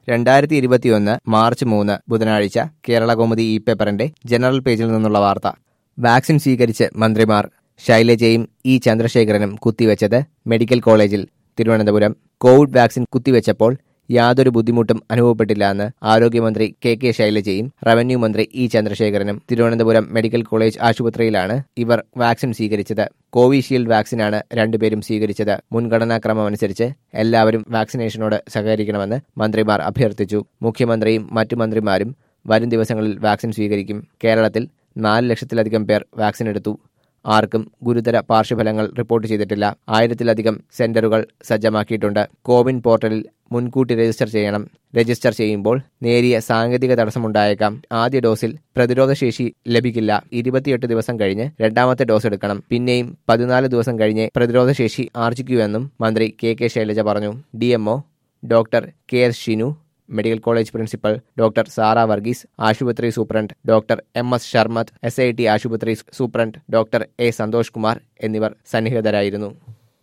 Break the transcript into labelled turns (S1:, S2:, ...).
S1: രണ്ടായിരത്തി ഇരുപത്തിയൊന്ന് മാർച്ച് മൂന്ന് ബുധനാഴ്ച കേരള കൗമുദി ഇ പേപ്പറിന്റെ ജനറൽ പേജിൽ നിന്നുള്ള വാർത്ത വാക്സിൻ സ്വീകരിച്ച് മന്ത്രിമാർ ശൈലജയും ഇ ചന്ദ്രശേഖരനും കുത്തിവെച്ചത് മെഡിക്കൽ കോളേജിൽ തിരുവനന്തപുരം കോവിഡ് വാക്സിൻ കുത്തിവെച്ചപ്പോൾ യാതൊരു ബുദ്ധിമുട്ടും അനുഭവപ്പെട്ടില്ല എന്ന് ആരോഗ്യമന്ത്രി കെ കെ ശൈലജയും റവന്യൂ മന്ത്രി ഇ ചന്ദ്രശേഖരനും തിരുവനന്തപുരം മെഡിക്കൽ കോളേജ് ആശുപത്രിയിലാണ് ഇവർ വാക്സിൻ സ്വീകരിച്ചത് കോവിഷീൽഡ് വാക്സിനാണ് രണ്ടുപേരും സ്വീകരിച്ചത് മുൻഗണനാക്രമം അനുസരിച്ച് എല്ലാവരും വാക്സിനേഷനോട് സഹകരിക്കണമെന്ന് മന്ത്രിമാർ അഭ്യർത്ഥിച്ചു മുഖ്യമന്ത്രിയും മറ്റു മന്ത്രിമാരും വരും ദിവസങ്ങളിൽ വാക്സിൻ സ്വീകരിക്കും കേരളത്തിൽ നാല് ലക്ഷത്തിലധികം പേർ വാക്സിൻ എടുത്തു ആർക്കും ഗുരുതര പാർശ്വഫലങ്ങൾ റിപ്പോർട്ട് ചെയ്തിട്ടില്ല ആയിരത്തിലധികം സെന്ററുകൾ സജ്ജമാക്കിയിട്ടുണ്ട് കോവിൻ പോർട്ടലിൽ മുൻകൂട്ടി രജിസ്റ്റർ ചെയ്യണം രജിസ്റ്റർ ചെയ്യുമ്പോൾ നേരിയ സാങ്കേതിക തടസ്സമുണ്ടായേക്കാം ആദ്യ ഡോസിൽ പ്രതിരോധശേഷി ലഭിക്കില്ല ഇരുപത്തിയെട്ട് ദിവസം കഴിഞ്ഞ് രണ്ടാമത്തെ ഡോസ് എടുക്കണം പിന്നെയും പതിനാല് ദിവസം കഴിഞ്ഞ് പ്രതിരോധശേഷി ആർജിക്കൂവെന്നും മന്ത്രി കെ കെ ശൈലജ പറഞ്ഞു D doctor K S Shinu medical college principal doctor Sara Varghese ആശുപത്രി superintendent doctor M S Sharmad S I T ആശുപത്രി superintendent doctor A Santhosh Kumar എന്നിവർ സന്നിഹിതരായിരുന്നു